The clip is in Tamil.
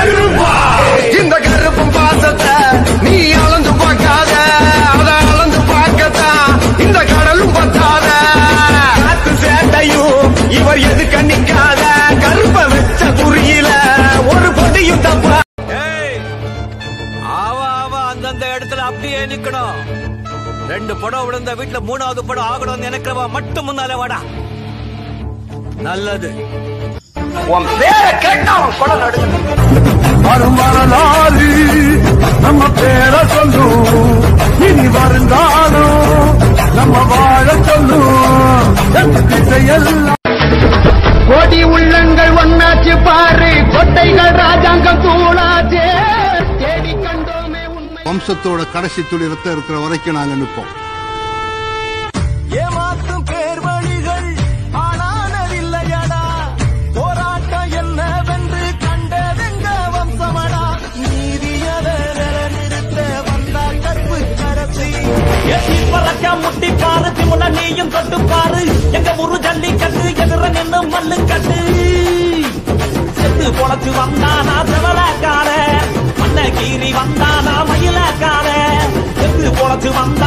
கருப்பா இந்த கருப்பம் பாசத்தை நீ அளந்து பார்க்காத அத அளந்து பார்க்கத்தான் இந்த கடலும் பத்தாத காத்து சேட்டையும் இவர் எது கண்ணிக்காத கருப்ப வச்ச குறியில ஒரு பொடியும் தப்பா ஏய் அவ அவ அந்தந்த இடத்துல அப்படியே நிக்கணும் ரெண்டு படம் விழுந்த வீட்டுல மூணாவது படம் ஆகணும்னு நினைக்கிறவா மட்டும் முன்னால வாடா நல்லது உன் பேரை கேட்டா அவன் குடம் நடுங்க வரும் வரலாறு நம்ம பேரை சொல்லும் இனி வருந்தாலும் நம்ம வாழ சொல்லும் திசையெல்லாம் கோடி உள்ளங்கள் ஒன்னாச்சு பாரு கொட்டைகள் ராஜாங்கம் தூளாச்சே தேடி கண்டோமே உண்மை வம்சத்தோட கடைசி துளி ரத்தம் இருக்கிற வரைக்கும் நாங்க நிற்போம் ஏமாத்தும் பேர் வழிகள் ஆனானதில்லையடா போராட்டம் என்னவென்று கண்டதெங்க வம்சமடா நீதியத நிலைநிறுத்த வந்தா கற்பு கரசி எட்டி பறக்க முட்டி பாரு திமுன நீயும் தொட்டு பாரு எங்க ஊரு ஜல்லிக்கட்டு எதிர நின்னு மல்லு கட்டு செத்து பொழைச்சு வந்தானா செவலக்கார மண்ண கீறி வந்தானா மயிலக்கார செத்து பொழைச்சு வந்தா